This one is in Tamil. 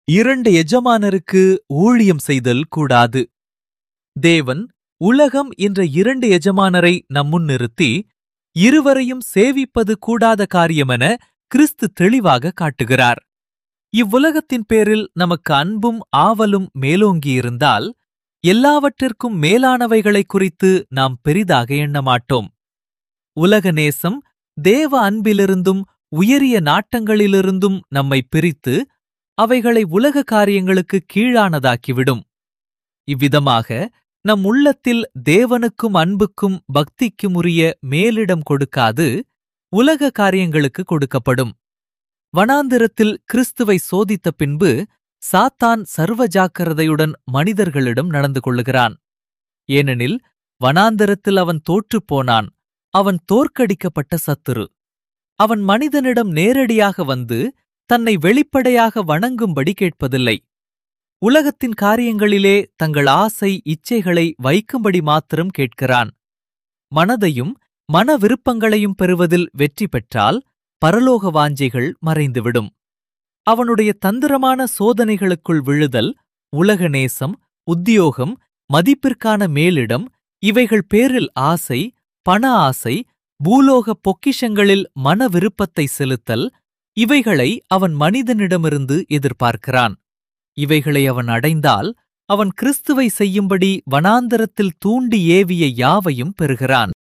இரண்டு எஜமானருக்கு ஊழியம் செய்தல் கூடாது தேவன் உலகம் என்ற இரண்டு எஜமானரை நம்முன் நிறுத்தி இருவரையும் சேவிப்பது கூடாத காரியமென கிறிஸ்து தெளிவாக காட்டுகிறார் இவ்வுலகத்தின் பேரில் நமக்கு அன்பும் ஆவலும் மேலோங்கியிருந்தால் எல்லாவற்றிற்கும் மேலானவைகளைக் குறித்து நாம் பெரிதாக எண்ணமாட்டோம் உலக நேசம் தேவ அன்பிலிருந்தும் உயரிய நாட்டங்களிலிருந்தும் நம்மை பிரித்து அவைகளை உலக காரியங்களுக்கு கீழானதாக்கிவிடும் இவ்விதமாக நம் உள்ளத்தில் தேவனுக்கும் அன்புக்கும் பக்திக்கும் உரிய மேலிடம் கொடுக்காது உலக காரியங்களுக்கு கொடுக்கப்படும் வனாந்திரத்தில் கிறிஸ்துவை சோதித்த பின்பு சாத்தான் சர்வ ஜாக்கிரதையுடன் மனிதர்களிடம் நடந்து கொள்ளுகிறான் ஏனெனில் வனாந்திரத்தில் அவன் தோற்றுப் போனான் அவன் தோற்கடிக்கப்பட்ட சத்துரு அவன் மனிதனிடம் நேரடியாக வந்து தன்னை வெளிப்படையாக வணங்கும்படி கேட்பதில்லை உலகத்தின் காரியங்களிலே தங்கள் ஆசை இச்சைகளை வைக்கும்படி மாத்திரம் கேட்கிறான் மனதையும் மன விருப்பங்களையும் பெறுவதில் வெற்றி பெற்றால் பரலோக வாஞ்சைகள் மறைந்துவிடும் அவனுடைய தந்திரமான சோதனைகளுக்குள் விழுதல் உலக நேசம் உத்தியோகம் மதிப்பிற்கான மேலிடம் இவைகள் பேரில் ஆசை பண ஆசை பூலோக பொக்கிஷங்களில் மன விருப்பத்தை செலுத்தல் இவைகளை அவன் மனிதனிடமிருந்து எதிர்பார்க்கிறான் இவைகளை அவன் அடைந்தால் அவன் கிறிஸ்துவை செய்யும்படி வனாந்தரத்தில் தூண்டி ஏவிய யாவையும் பெறுகிறான்